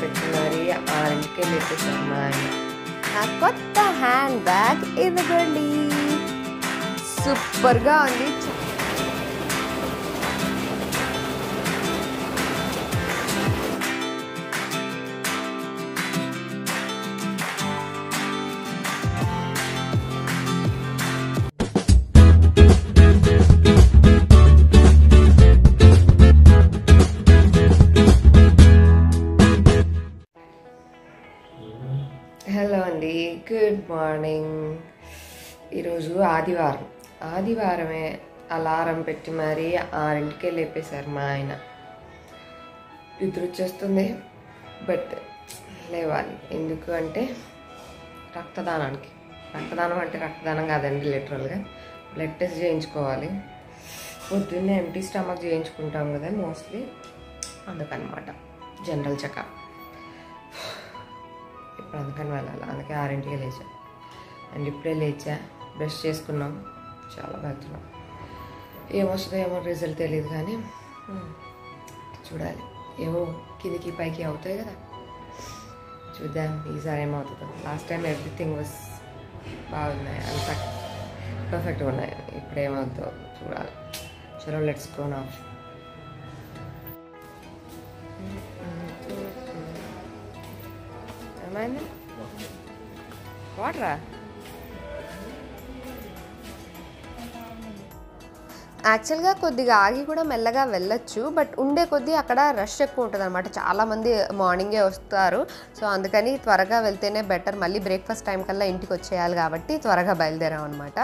పెట్టి మరి ఆరింటికే లేపేశారు మా ఆయన నా కొత్త హ్యాండ్ బ్యాగ్ ఇదిగోండి సూపర్గా ఉంది హలో అండి గుడ్ మార్నింగ్ ఈరోజు ఆదివారం ఆదివారమే అలారం పెట్టి మరీ ఆరింటికే లేపేశారు మా ఆయన నిద్ర వచ్చేస్తుంది బట్ లేవాలి ఎందుకు అంటే రక్తదానానికి రక్తదానం అంటే రక్తదానం కాదండి లిటరల్గా బ్లడ్ టెస్ట్ చేయించుకోవాలి పొద్దున్నే ఎంటీ స్టమక్ చేయించుకుంటాం కదా మోస్ట్లీ అందుకనమాట జనరల్ చెకప్ ఇప్పుడు అందుకని వెళ్ళాలి అందుకే ఆరింటికి లేచా అండ్ ఇప్పుడే లేచా బ్రష్ చేసుకున్నాం చాలా వెళ్తున్నాం ఏమొస్తుందో ఏమో రిజల్ట్ తెలియదు కానీ హ్మ్, చూడాలి ఏమో కిందికి పైకి అవుతాయి కదా చూద్దాం ఈసారి ఏమవుతుందో లాస్ట్ టైం ఎవ్రీథింగ్ వాస్ బాగున్నాయి అంత పర్ఫెక్ట్గా ఉన్నాయి ఇప్పుడు ఏమవుతుందో చూడాలి చలో లెట్స్ గో నా ఏమైంది వాటరా యాక్చువల్గా కొద్దిగా ఆగి కూడా మెల్లగా వెళ్ళొచ్చు బట్ ఉండే కొద్దీ అక్కడ రష్ ఎక్కువ ఉంటుంది అనమాట చాలామంది మార్నింగే వస్తారు సో అందుకని త్వరగా వెళ్తేనే బెటర్ మళ్ళీ బ్రేక్ఫాస్ట్ టైం కల్లా ఇంటికి వచ్చేయాలి కాబట్టి త్వరగా బయలుదేరాం అనమాట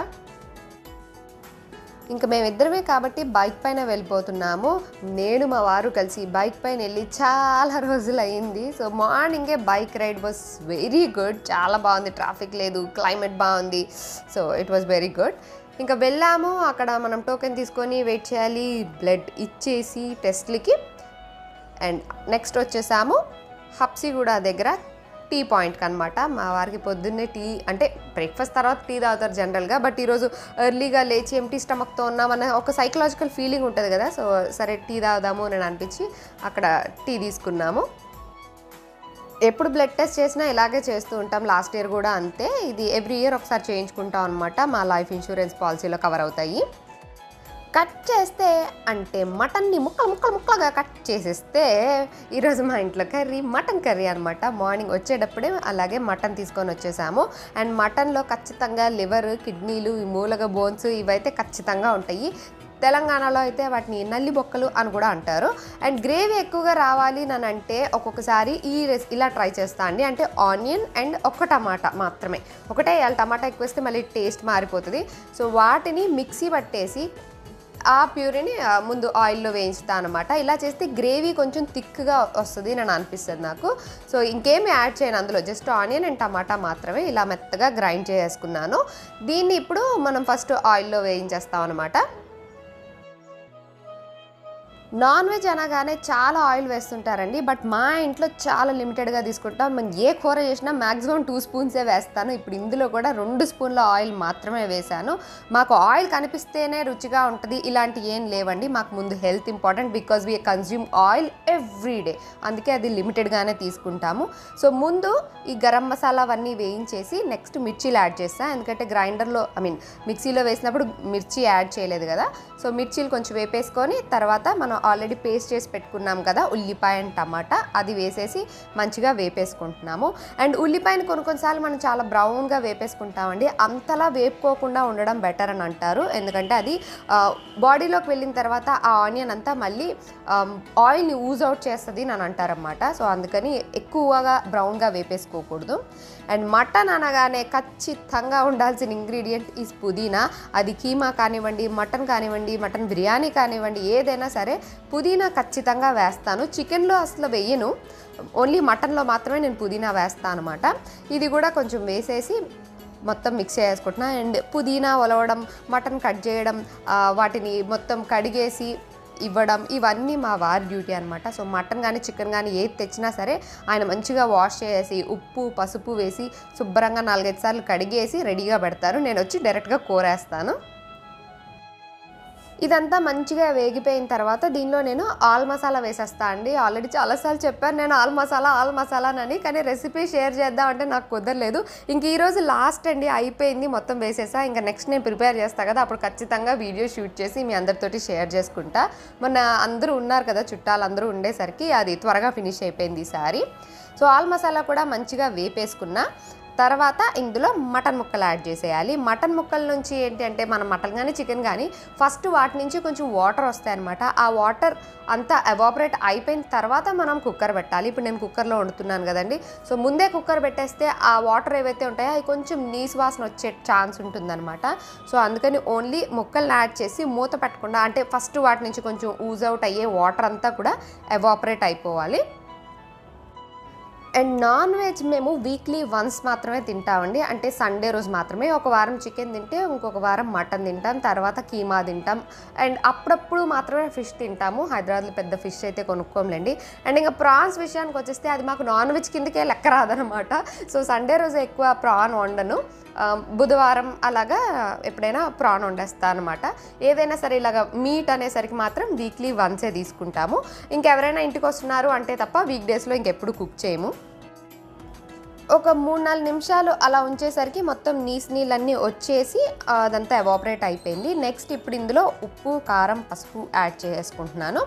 ఇంకా మేమిద్దరమే కాబట్టి బైక్ పైన వెళ్ళిపోతున్నాము నేను మా వారు కలిసి బైక్ పైన వెళ్ళి చాలా రోజులు అయింది సో మార్నింగే bike ride was very good చాలా బాగుంది ట్రాఫిక్ లేదు క్లైమేట్ బాగుంది so it was very good ఇంకా వెళ్ళాము అక్కడ మనం టోకెన్ తీసుకొని వెయిట్ చేయాలి బ్లడ్ ఇచ్చేసి టెస్ట్లకి అండ్ నెక్స్ట్ వచ్చేసాము హప్సిగూడ దగ్గర టీ పాయింట్కి అనమాట మా వారికి పొద్దున్నే టీ అంటే బ్రేక్ఫాస్ట్ తర్వాత టీ తాగుతారు జనరల్గా బట్ ఈరోజు ఎర్లీగా లేచి ఎంటీ స్టమక్తో ఉన్నామన్న ఒక సైకలాజికల్ ఫీలింగ్ ఉంటుంది కదా సో సరే టీ తాగుదాము అని అనిపించి అక్కడ టీ తీసుకున్నాము ఎప్పుడు బ్లడ్ టెస్ట్ చేసినా ఇలాగే చేస్తూ ఉంటాం లాస్ట్ ఇయర్ కూడా అంతే ఇది ఎవ్రీ ఇయర్ ఒకసారి చేయించుకుంటాం అనమాట మా లైఫ్ ఇన్సూరెన్స్ పాలసీలో కవర్ అవుతాయి కట్ చేస్తే అంటే మటన్ని ముక్కలు ముక్కలు ముక్కలుగా కట్ చేసేస్తే ఈరోజు మా ఇంట్లో కర్రీ మటన్ కర్రీ అనమాట మార్నింగ్ వచ్చేటప్పుడే అలాగే మటన్ తీసుకొని వచ్చేసాము అండ్ మటన్లో ఖచ్చితంగా లివర్ కిడ్నీలు ఈ మూలగ బోన్స్ ఇవైతే ఖచ్చితంగా ఉంటాయి తెలంగాణలో అయితే వాటిని నల్లి బొక్కలు అని కూడా అంటారు అండ్ గ్రేవీ ఎక్కువగా రావాలి అని అంటే ఒక్కొక్కసారి ఈ రెస్ ఇలా ట్రై చేస్తా అండి అంటే ఆనియన్ అండ్ ఒక్క టమాటా మాత్రమే ఒకటే వేయాలి టమాటా ఎక్కువ వేస్తే మళ్ళీ టేస్ట్ మారిపోతుంది సో వాటిని మిక్సీ పట్టేసి ఆ ప్యూరీని ఆ, ముందు ఆయిల్లో వేయించుతా అనమాట ఇలా చేస్తే గ్రేవీ కొంచెం థిక్గా వస్తుంది అని అనిపిస్తుంది నాకు సో ఇంకేమి యాడ్ చేయను అందులో జస్ట్ ఆనియన్ అండ్ టమాటా మాత్రమే ఇలా మెత్తగా గ్రైండ్ చేసుకున్నాను దీన్ని ఇప్పుడు మనం ఫస్ట్ ఆయిల్లో వేయించేస్తాం అనమాట నాన్ వెజ్ అనగానే చాలా ఆయిల్ వేస్తుంటారండి బట్ మా ఇంట్లో చాలా లిమిటెడ్గా తీసుకుంటాం మనం ఏ కూర చేసినా మ్యాక్సిమం టూ స్పూన్సే వేస్తాను ఇప్పుడు ఇందులో కూడా రెండు స్పూన్ల ఆయిల్ మాత్రమే వేశాను మాకు ఆయిల్ కనిపిస్తేనే రుచిగా ఉంటుంది ఇలాంటి ఏం లేవండి మాకు ముందు health important because we consume oil every day అందుకే అది లిమిటెడ్గానే తీసుకుంటాము సో ముందు ఈ గరం మసాలా అవన్నీ వేయించేసి నెక్స్ట్ మిర్చీలు యాడ్ చేస్తాను ఎందుకంటే గ్రైండర్లో ఐ మీన్ మిక్సీలో వేసినప్పుడు మిర్చి యాడ్ చేయలేదు కదా సో మిర్చీలు కొంచెం వేపేసుకొని తర్వాత మనం ఆల్రెడీ పేస్ట్ చేసి పెట్టుకున్నాం కదా ఉల్లిపాయ అండ్ టమాటా అది వేసేసి మంచిగా వేపేసుకుంటున్నాము అండ్ ఉల్లిపాయని కొన్ని కొన్నిసార్లు మనం చాలా బ్రౌన్గా వేపేసుకుంటామండి అంతలా వేపుకోకుండా ఉండడం బెటర్ అని అంటారు ఎందుకంటే అది బాడీలోకి వెళ్ళిన తర్వాత ఆ ఆనియన్ అంతా మళ్ళీ ఆయిల్ని యూజ్ అవుట్ చేస్తుంది అని అంటారనమాట సో అందుకని ఎక్కువగా బ్రౌన్గా వేపేసుకోకూడదు అండ్ మటన్ అనగానే ఖచ్చితంగా ఉండాల్సిన ఇంగ్రీడియంట్ ఈజ్ పుదీనా అది కీమా కానివ్వండి మటన్ కానివ్వండి మటన్ బిర్యానీ కానివ్వండి ఏదైనా సరే పుదీనా ఖచ్చితంగా వేస్తాను చికెన్లో అసలు వెయ్యను ఓన్లీ మటన్లో మాత్రమే నేను పుదీనా వేస్తాను అనమాట ఇది కూడా కొంచెం వేసేసి మొత్తం మిక్స్ చేసుకుంటున్నా అండ్ పుదీనా ఒలవడం మటన్ కట్ చేయడం ఆ, వాటిని మొత్తం కడిగేసి ఇవ్వడం ఇవన్నీ మా వారి డ్యూటీ అనమాట సో మటన్ కానీ చికెన్ కానీ ఏది తెచ్చినా సరే ఆయన మంచిగా వాష్ చేసి ఉప్పు పసుపు వేసి శుభ్రంగా నాలుగైదు సార్లు కడిగేసి రెడీగా పెడతారు నేను వచ్చి డైరెక్ట్గా కూరేస్తాను ఇదంతా మంచిగా వేగిపోయిన తర్వాత దీనిలో నేను ఆల్ మసాలా వేసేస్తా అండి ఆల్రెడీ చాలాసార్లు చెప్పాను నేను ఆల్ మసాలా ఆల్ మసాలా అని కానీ రెసిపీ షేర్ చేద్దాం అంటే నాకు కుదరలేదు ఇంక ఈరోజు లాస్ట్ అండి అయిపోయింది మొత్తం వేసేసా ఇంకా నెక్స్ట్ నేను ప్రిపేర్ చేస్తా కదా అప్పుడు ఖచ్చితంగా వీడియో షూట్ చేసి మీ అందరితోటి షేర్ చేసుకుంటా మొన్న అందరూ ఉన్నారు కదా చుట్టాలు అందరూ ఉండేసరికి అది త్వరగా ఫినిష్ అయిపోయింది ఈసారి సో ఆల్ మసాలా కూడా మంచిగా వేపేసుకున్నా తర్వాత ఇందులో మటన్ ముక్కలు యాడ్ చేసేయాలి మటన్ ముక్కల నుంచి ఏంటి అంటే మనం మటన్ కానీ చికెన్ కానీ ఫస్ట్ వాటి నుంచి కొంచెం వాటర్ వస్తాయన్నమాట ఆ వాటర్ అంతా ఎవాపరేట్ అయిపోయిన తర్వాత మనం కుక్కర్ పెట్టాలి ఇప్పుడు నేను కుక్కర్లో వండుతున్నాను కదండి సో ముందే కుక్కర్ పెట్టేస్తే ఆ వాటర్ ఏవైతే ఉంటాయో అవి కొంచెం నీసు వాసన వచ్చే ఛాన్స్ ఉంటుందన్నమాట సో అందుకని ఓన్లీ ముక్కల్ని యాడ్ చేసి మూత పెట్టకుండా అంటే ఫస్ట్ వాటి నుంచి కొంచెం ఊజ్ అవుట్ అయ్యే వాటర్ అంతా కూడా ఎవాపరేట్ అయిపోవాలి అండ్ నాన్ వెజ్ మేము వీక్లీ వన్స్ మాత్రమే తింటామండి అంటే సండే రోజు మాత్రమే ఒక వారం చికెన్ తింటే ఇంకొక వారం మటన్ తింటాం తర్వాత కీమా తింటాం అండ్ అప్పుడప్పుడు మాత్రమే ఫిష్ తింటాము హైదరాబాద్లో పెద్ద ఫిష్ అయితే కొనుక్కోంలేండి అండ్ ఇంకా ప్రాన్స్ విషయానికి వచ్చేస్తే అది మాకు నాన్ వెజ్ కిందకే లెక్క రాదనమాట సో సండే రోజు ఎక్కువ ప్రాన్ వండను ఆ, బుధవారం అలాగా ఎప్పుడైనా ప్రాన్ వండేస్తా అనమాట ఏదైనా సరే ఇలాగ మీట్ అనేసరికి మాత్రం వీక్లీ వన్సే తీసుకుంటాము ఇంకెవరైనా ఇంటికి వస్తున్నారు అంటే తప్ప వీక్ డేస్లో ఇంకెప్పుడు కుక్ చేయము ఒక మూడు నాలుగు నిమిషాలు అలా ఉంచేసరికి మొత్తం నీస్ నీళ్ళన్నీ వచ్చేసి ఆ, అదంతా ఎవాపరేట్ అయిపోయింది నెక్స్ట్ ఇప్పుడు ఇందులో ఉప్పు కారం పసుపు యాడ్ చేసుకుంటున్నాను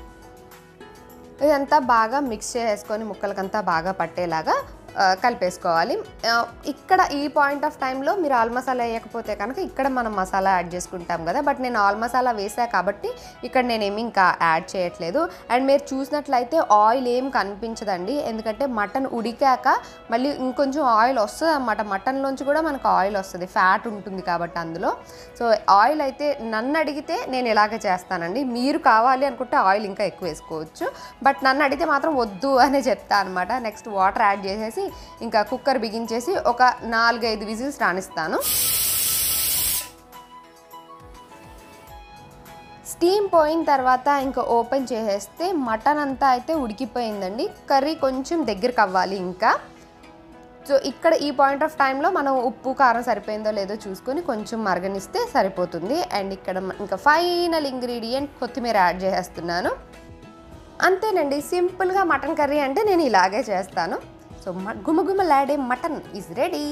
ఇదంతా బాగా మిక్స్ చేసుకొని ముక్కలకంతా బాగా పట్టేలాగా ఆ, కలిపేసుకోవాలి ఆ, ఇక్కడ ఈ పాయింట్ ఆఫ్ టైంలో మీరు ఆల్ మసాలా వేయకపోతే కనుక ఇక్కడ మనం మసాలా యాడ్ చేసుకుంటాం కదా బట్ నేను ఆల్ మసాలా వేసా కాబట్టి ఇక్కడ నేనేమి ఇంకా యాడ్ చేయట్లేదు అండ్ మీరు చూసినట్లయితే ఆయిల్ ఏం కనిపించదండి ఎందుకంటే మటన్ ఉడికాక మళ్ళీ ఇంకొంచెం ఆయిల్ వస్తుంది అన్నమాట మటన్లోంచి కూడా మనకు ఆయిల్ వస్తుంది ఫ్యాట్ ఉంటుంది కాబట్టి అందులో సో ఆయిల్ అయితే నన్ను అడిగితే నేను ఇలాగే చేస్తానండి మీరు కావాలి అనుకుంటే ఆయిల్ ఇంకా ఎక్కువ వేసుకోవచ్చు బట్ నన్ను అడిగితే మాత్రం వద్దు అనే చెప్తా అనమాట నెక్స్ట్ వాటర్ యాడ్ చేసేసి ఇంకా కుక్కర్ బిగించేసి ఒక నాలుగైదు విజిల్స్ రాణిస్తాను స్టీమ్ పోయిన తర్వాత ఇంకా ఓపెన్ చేసేస్తే మటన్ అంతా అయితే ఉడికిపోయిందండి కర్రీ కొంచెం దగ్గరికి అవ్వాలి ఇంకా సో ఇక్కడ ఈ పాయింట్ ఆఫ్ టైంలో మనం ఉప్పు కారం సరిపోయిందో లేదో చూసుకొని కొంచెం మరగనిస్తే సరిపోతుంది అండ్ ఇక్కడ మ- ఇంకా ఫైనల్ ఇంగ్రీడియంట్ కొత్తిమీర యాడ్ చేసేస్తున్నాను అంతేనండి సింపుల్గా మటన్ కర్రీ అంటే నేను ఇలాగే చేస్తాను సో మ- గుమగుమలాడే mutton is ready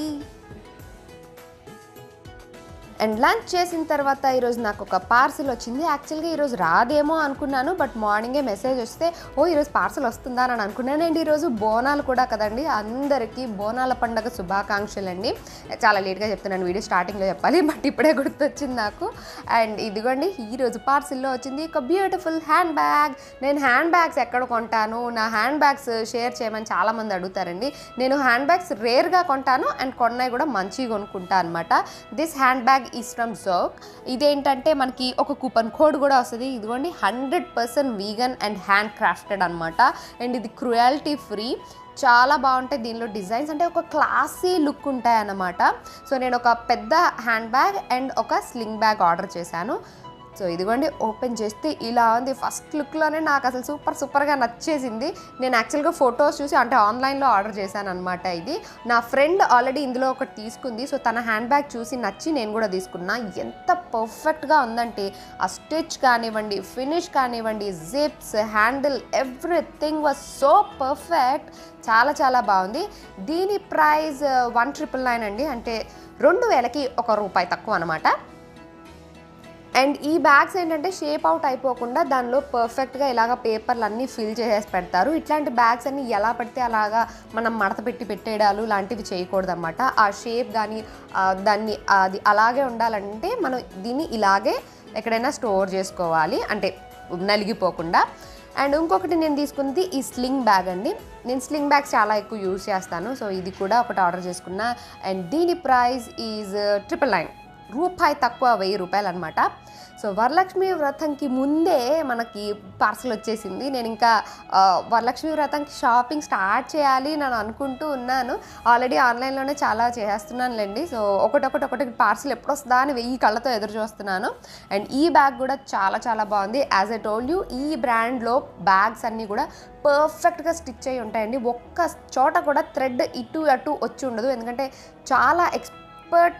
and lunch చేసిన తర్వాత ఈరోజు నాకు ఒక పార్సిల్ వచ్చింది యాక్చువల్గా ఈరోజు రాదేమో అనుకున్నాను బట్ మార్నింగే మెసేజ్ వస్తే ఓ ఈరోజు పార్సిల్ వస్తుందా అని అనుకున్నాను అండ్ ఈరోజు బోనాలు కూడా కదండి అందరికీ బోనాల పండగ శుభాకాంక్షలు అండి చాలా లేట్గా చెప్తున్నాను వీడియో స్టార్టింగ్లో చెప్పాలి బట్ ఇప్పుడే గుర్తొచ్చింది నాకు అండ్ ఇదిగోండి ఈరోజు పార్సిల్లో వచ్చింది ఒక బ్యూటిఫుల్ హ్యాండ్ బ్యాగ్ నేను హ్యాండ్ బ్యాగ్స్ ఎక్కడ కొంటాను నా హ్యాండ్ బ్యాగ్స్ షేర్ చేయమని చాలామంది అడుగుతారండి నేను హ్యాండ్ బ్యాగ్స్ రేర్గా కొంటాను అండ్ కొన్నాయి కూడా మంచిగా కొనుక్కుంటా అనమాట this handbag is from Zouk ఇదేంటంటే మనకి ఒక కూపన్ కోడ్ కూడా వస్తుంది ఇదిగోండి hundred percent vegan and handcrafted అనమాట అండ్ ఇది క్రుయాలిటీ ఫ్రీ చాలా బాగుంటాయి దీనిలో డిజైన్స్ అంటే ఒక క్లాసీ లుక్ ఉంటాయి అన్నమాట సో నేను ఒక పెద్ద హ్యాండ్ బ్యాగ్ అండ్ ఒక స్లింగ్ బ్యాగ్ ఆర్డర్ చేశాను సో ఇదిగోండి ఓపెన్ చేస్తే ఇలా ఉంది ఫస్ట్ లుక్లోనే నాకు అసలు సూపర్ సూపర్గా నచ్చేసింది నేను యాక్చువల్గా ఫొటోస్ చూసి అంటే ఆన్లైన్లో ఆర్డర్ చేశాను అనమాట ఇది నా ఫ్రెండ్ ఆల్రెడీ ఇందులో ఒకటి తీసుకుంది సో తన హ్యాండ్ బ్యాగ్ చూసి నచ్చి నేను కూడా తీసుకున్నా ఎంత పర్ఫెక్ట్గా ఉందంటే ఆ స్టిచ్ కానివ్వండి ఫినిష్ కానివ్వండి zips handle everything was so perfect చాలా చాలా బాగుంది దీని ప్రైస్ వన్ ట్రిపుల్ నైన్ అండి అంటే రెండు వేలకి ఒక రూపాయి తక్కువ అనమాట అండ్ ఈ బ్యాగ్స్ ఏంటంటే షేప్ అవుట్ అయిపోకుండా దానిలో పర్ఫెక్ట్గా ఇలాగ పేపర్లు అన్నీ ఫిల్ చేసేసి పెడతారు ఇట్లాంటి బ్యాగ్స్ అన్ని ఎలా పడితే అలాగా మనం మడత పెట్టి పెట్టేయడాలు లాంటివి చేయకూడదు అనమాట ఆ షేప్ కానీ ఆ దాన్ని అది అలాగే ఉండాలంటే మనం దీన్ని ఇలాగే ఎక్కడైనా స్టోర్ చేసుకోవాలి అంటే నలిగిపోకుండా అండ్ ఇంకొకటి నేను తీసుకుంది ఈ స్లింగ్ బ్యాగ్ అండి నేను స్లింగ్ బ్యాగ్స్ చాలా ఎక్కువ యూజ్ చేస్తాను సో ఇది కూడా ఒకటి ఆర్డర్ చేసుకున్నా అండ్ దీని ప్రైస్ ఈజ్ ట్రిపుల్ నైన్ రూపాయి తక్కువ వెయ్యి రూపాయలు అనమాట సో వరలక్ష్మి వ్రతంకి ముందే మనకి పార్సల్ వచ్చేసింది నేను ఇంకా ఆ, వరలక్ష్మి వ్రతంకి షాపింగ్ స్టార్ట్ చేయాలి నేను అనుకుంటూ ఉన్నాను ఆల్రెడీ ఆన్లైన్లోనే చాలా చేస్తున్నానులేండి సో ఒకటొకటి ఒకటి పార్సల్ ఎప్పుడు వస్తుందా అని వెయ్యి కళ్ళతో ఎదురు చూస్తున్నాను అండ్ ఈ బ్యాగ్ కూడా చాలా చాలా బాగుంది యాజ్ ఎ టోల్డ్ యూ ఈ బ్రాండ్లో బ్యాగ్స్ అన్నీ కూడా పర్ఫెక్ట్గా స్టిచ్ అయి ఉంటాయండి ఒక్క చోట కూడా థ్రెడ్ ఇటు అటు వచ్చి ఉండదు ఎందుకంటే చాలా expert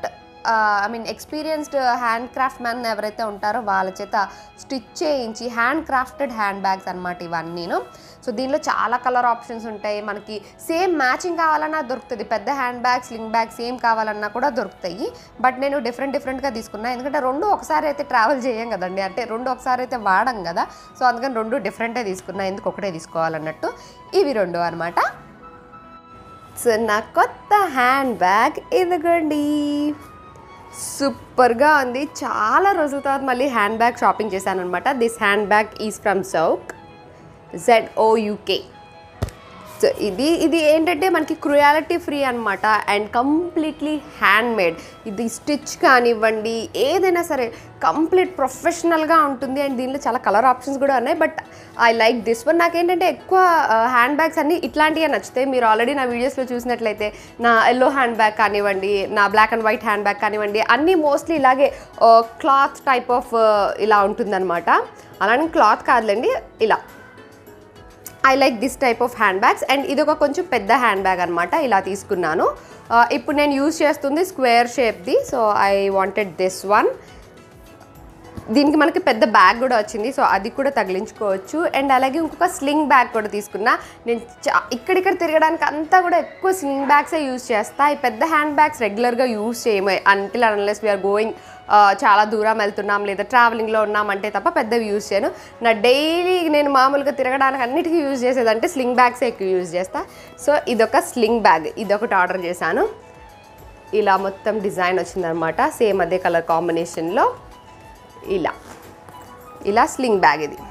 I mean experienced hand craft man ఎవరైతే ఉంటారో వాళ్ళ చేత స్టిచ్ చేయించి హ్యాండ్ క్రాఫ్టెడ్ హ్యాండ్ బ్యాగ్స్ అనమాట ఇవన్నీను సో దీనిలో చాలా కలర్ ఆప్షన్స్ ఉంటాయి మనకి సేమ్ మ్యాచింగ్ కావాలన్నా దొరుకుతుంది పెద్ద handbag sling bag same కావాలన్నా కూడా దొరుకుతాయి బట్ నేను డిఫరెంట్ డిఫరెంట్గా తీసుకున్నా ఎందుకంటే రెండు ఒకసారి అయితే ట్రావెల్ చేయం కదండి అంటే రెండు ఒకసారి అయితే వాడం కదా సో అందుకని రెండు డిఫరెంటే తీసుకున్నా ఎందుకు ఒకటే తీసుకోవాలన్నట్టు ఇవి రెండు అనమాట సో నా కొత్త హ్యాండ్ బ్యాగ్ ఇదిగోండి సూపర్గా ఉంది చాలా రోజుల తర్వాత మళ్ళీ హ్యాండ్ బ్యాగ్ షాపింగ్ చేశాను అనమాట this handbag is from Zouk Z O U K so ఇది ఇది ఏంటంటే మనకి క్రుయాలిటీ ఫ్రీ అనమాట అండ్ కంప్లీట్లీ హ్యాండ్ మేడ్ ఇది స్టిచ్ కానివ్వండి ఏదైనా సరే కంప్లీట్ ప్రొఫెషనల్గా ఉంటుంది అండ్ దీనిలో చాలా కలర్ ఆప్షన్స్ కూడా ఉన్నాయి but I like this one నాకేంటంటే ఎక్కువ హ్యాండ్ బ్యాగ్స్ అన్ని ఇట్లాంటివే నచ్చుతాయి మీరు ఆల్రెడీ నా వీడియోస్లో చూసినట్లయితే నా ఎల్లో హ్యాండ్ బ్యాగ్ కానివ్వండి నా black and white handbag కానివ్వండి అన్నీ మోస్ట్లీ ఇలాగే క్లాత్ టైప్ ఆఫ్ ఇలా ఉంటుందన్నమాట అలానే క్లాత్ కాదులేండి ఇలా I like this type of handbags and ఇది ఒక కొంచెం పెద్ద హ్యాండ్ బ్యాగ్ అనమాట ఇలా తీసుకున్నాను ఆ, ఇప్పుడు నేను యూజ్ చేస్తుంది స్క్వేర్ షేప్ది so I wanted this one దీనికి మనకి పెద్ద బ్యాగ్ కూడా వచ్చింది సో అది కూడా తగిలించుకోవచ్చు అండ్ అలాగే ఇంకొక స్లింగ్ బ్యాగ్ కూడా తీసుకున్నా నేను చా- ఇక్కడిక్కడ తిరగడానికి అంతా కూడా ఎక్కువ స్లింగ్ బ్యాగ్సే యూజ్ చేస్తా ఈ పెద్ద హ్యాండ్ బ్యాగ్స్ రెగ్యులర్గా యూజ్ చేయము అంటిల్ అన్లెస్ వీఆర్ గోయింగ్ చాలా దూరం వెళ్తున్నాం లేదా ట్రావెలింగ్లో ఉన్నామంటే తప్ప పెద్దవి యూజ్ చేయను నా డైలీ నేను మామూలుగా తిరగడానికి అన్నిటికీ యూజ్ చేసేదంటే స్లింగ్ బ్యాగ్సే ఎక్కువ యూజ్ చేస్తా సో ఇదొక స్లింగ్ బ్యాగ్ ఇదొకటి ఆర్డర్ చేశాను ఇలా మొత్తం డిజైన్ వచ్చిందనమాట సేమ్ అదే కలర్ కాంబినేషన్లో ఇలా ఇలా స్లింగ్ బ్యాగ్ ఇది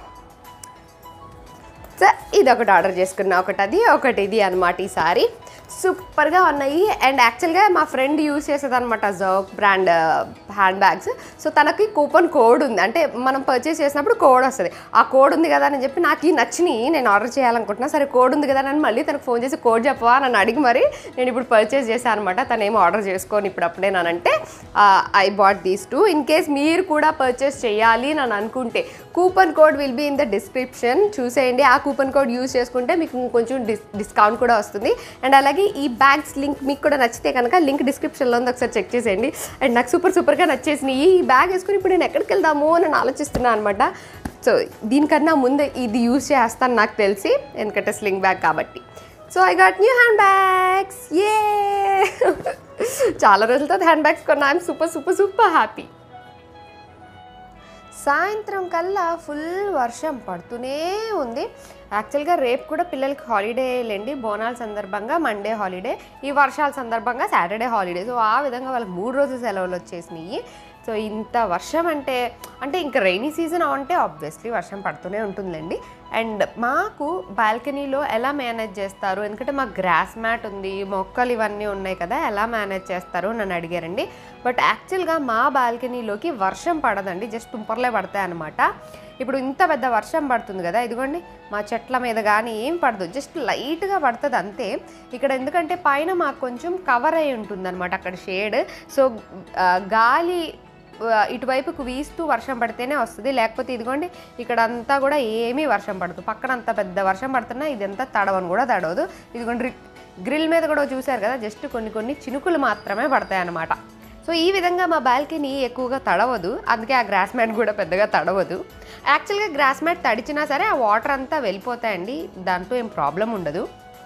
సో ఇది ఒకటి ఆర్డర్ చేసుకున్నా ఒకటి అది ఒకటి ఇది అనమాట ఈసారి సూపర్గా ఉన్నాయి అండ్ యాక్చువల్గా మా ఫ్రెండ్ యూస్ చేసేది అనమాట Zouk brand handbags so తనకి కూపన్ కోడ్ ఉంది అంటే మనం పర్చేస్ చేసినప్పుడు కోడ్ వస్తుంది ఆ కోడ్ ఉంది కదా అని చెప్పి నాకు ఈ నచ్చినాయి నేను ఆర్డర్ చేయాలనుకుంటున్నా సరే కోడ్ ఉంది కదా అని మళ్ళీ తనకు ఫోన్ చేసి కోడ్ చెప్పవా నన్ను అడిగి మరి నేను ఇప్పుడు పర్చేస్ చేశాను అనమాట తను ఏమో ఆర్డర్ చేసుకొని ఇప్పుడు అప్పుడే నానంటే I bought these two in case మీరు కూడా పర్చేస్ చేయాలి అని అనుకుంటే coupon code will be in the description చూసేయండి ఆ కూపన్ కోడ్ యూస్ చేసుకుంటే మీకు కొంచెం డిస్ డిస్కౌంట్ కూడా వస్తుంది అండ్ అలాగే ఈ బ్యాగ్స్ లింక్ మీకు కూడా నచ్చితే కనుక లింక్ డిస్క్రిప్షన్లో ఉంది ఒకసారి చెక్ చేసేయండి అండ్ నాకు సూపర్ సూపర్గా నచ్చేసినాయి ఈ బ్యాగ్ వేసుకుని ఇప్పుడు నేను ఎక్కడికి వెళ్దాము అని నేను ఆలోచిస్తున్నాను అనమాట సో దీనికన్నా ముందే ఇది యూస్ చేస్తాను నాకు తెలిసి ఎందుకంటే స్లింగ్ బ్యాగ్ కాబట్టి so I got new handbags ఏ చాలా రోజుల తర్వాత హ్యాండ్ బ్యాగ్స్ కొన్నా I'm super super super happy సాయంత్రం కల్లా ఫుల్ వర్షం పడుతూనే ఉంది యాక్చువల్గా రేపు కూడా పిల్లలకి హాలిడే లేండి బోనాల సందర్భంగా మండే హాలిడే ఈ వర్షాల సందర్భంగా సాటర్డే హాలిడే సో ఆ విధంగా వాళ్ళకి మూడు రోజులు సెలవులు వచ్చేసినాయి సో ఇంత వర్షం అంటే అంటే ఇంకా రైనీ సీజన్ అంటే ఆబ్వియస్లీ వర్షం పడుతూనే ఉంటుందండి అండ్ మాకు బాల్కనీలో ఎలా మేనేజ్ చేస్తారు ఎందుకంటే మాకు గ్రాస్ మ్యాట్ ఉంది మొక్కలు ఇవన్నీ ఉన్నాయి కదా ఎలా మేనేజ్ చేస్తారు నన్ను అడిగారండి బట్ యాక్చువల్గా మా బాల్కనీలోకి వర్షం పడదండి జస్ట్ తుంపర్లే పడతాయి అనమాట ఇప్పుడు ఇంత పెద్ద వర్షం పడుతుంది కదా ఇదిగోండి మా చెట్ల మీద కానీ ఏం పడదు జస్ట్ లైట్గా పడుతుంది అంతే ఇక్కడ ఎందుకంటే పైన మాకు కొంచెం కవర్ అయి ఉంటుంది అనమాట అక్కడ షేడ్ సో ఆ, గాలి ఆ, ఇటువైపుకు వీస్తూ వర్షం పడితేనే వస్తుంది లేకపోతే ఇదిగోండి ఇక్కడ అంతా కూడా ఏమీ వర్షం పడదు పక్కన అంత పెద్ద వర్షం పడుతున్నా ఇదంతా తడవని కూడా తడవదు ఇదిగోండి రి- గ్రిల్ మీద కూడా చూశారు కదా జస్ట్ కొన్ని కొన్ని చినుకులు మాత్రమే పడతాయి అన్నమాట సో ఈ విధంగా మా బాల్కనీ ఎక్కువగా తడవదు అందుకే ఆ గ్రాస్ మ్యాట్ కూడా పెద్దగా తడవదు యాక్చువల్గా గ్రాస్ మ్యాట్ తడిచినా సరే ఆ వాటర్ అంతా వెళ్ళిపోతాయండి దాంతో ఏం ప్రాబ్లం ఉండదు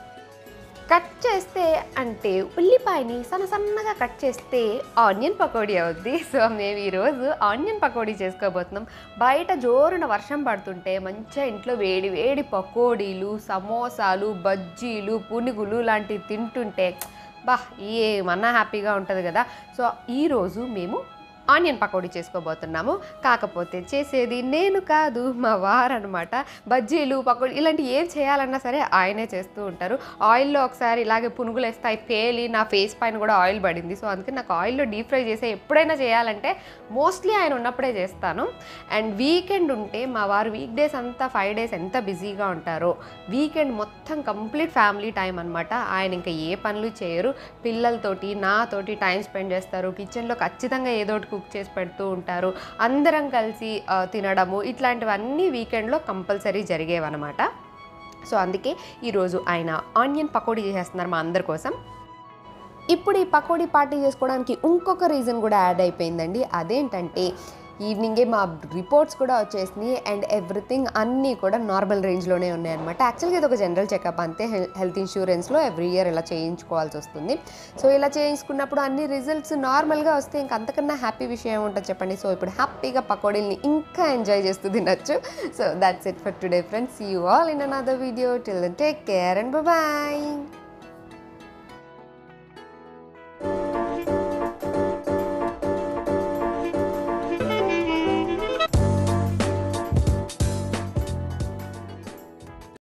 కట్ చేస్తే అంటే ఉల్లిపాయని సన్న సన్నగా కట్ చేస్తే ఆనియన్ పకోడీ అవుద్ది సో మేము ఈరోజు ఆనియన్ పకోడీ చేసుకోబోతున్నాం బయట జోరున వర్షం పడుతుంటే మంచిగా ఇంట్లో వేడి వేడి పకోడీలు సమోసాలు బజ్జీలు పునుగులు లాంటివి తింటుంటే బా ఏమన్నా హ్యాపీగా ఉంటుంది కదా సో ఈరోజు మేము ఆనియన్ పకోడీ చేసుకోబోతున్నాము కాకపోతే చేసేది నేను కాదు మా వారనమాట బజ్జీలు పకోడీ ఇలాంటి ఏం చేయాలన్నా సరే ఆయనే చేస్తూ ఉంటారు ఆయిల్లో ఒకసారి ఇలాగే పునుగులు వేస్తాయి పేలి నా ఫేస్ పైన కూడా ఆయిల్ పడింది సో అందుకే నాకు ఆయిల్లో డీప్ ఫ్రై చేసే ఎప్పుడైనా చేయాలంటే మోస్ట్లీ ఆయన ఉన్నప్పుడే చేస్తాను అండ్ వీకెండ్ ఉంటే మా వారు వీక్ డేస్ అంతా ఫైవ్ డేస్ ఎంత బిజీగా ఉంటారో వీకెండ్ మొత్తం కంప్లీట్ ఫ్యామిలీ టైం అనమాట ఆయన ఇంకా ఏ పనులు చేయరు పిల్లలతోటి నాతోటి టైం స్పెండ్ చేస్తారు కిచెన్లో ఖచ్చితంగా ఏదో ఒకటి కుక్ చేసి పెడుతూ ఉంటారు అందరం కలిసి ఆ, తినడము ఇట్లాంటివన్నీ వీకెండ్లో కంపల్సరీ జరిగేవన్నమాట సో అందుకే ఈరోజు ఆయన ఆనియన్ పకోడీ చేసేస్తున్నారు మా అందరి కోసం ఇప్పుడు ఈ పకోడీ పార్టీ చేసుకోవడానికి ఇంకొక రీజన్ కూడా యాడ్ అయిపోయిందండి అదేంటంటే ఈవినింగే మా రిపోర్ట్స్ కూడా వచ్చేసినాయి అండ్ ఎవ్రీథింగ్ అన్నీ కూడా నార్మల్ రేంజ్లోనే ఉన్నాయన్నమాట యాక్చువల్గా ఇది ఒక జనరల్ చెకప్ అంతే హెల్ హెల్త్ ఇన్సూరెన్స్లో ఎవ్రీ ఇయర్ ఇలా చేయించుకోవాల్సి వస్తుంది సో ఇలా చేయించుకున్నప్పుడు అన్ని రిజల్ట్స్ నార్మల్గా వస్తే ఇంక అంతకన్నా హ్యాపీ విషయం ఉంటుంది చెప్పండి సో ఇప్పుడు హ్యాపీగా పకోడీల్ని ఇంకా ఎంజాయ్ చేస్తూ తినచ్చు so that's it for today friends you all in another video till take care and bye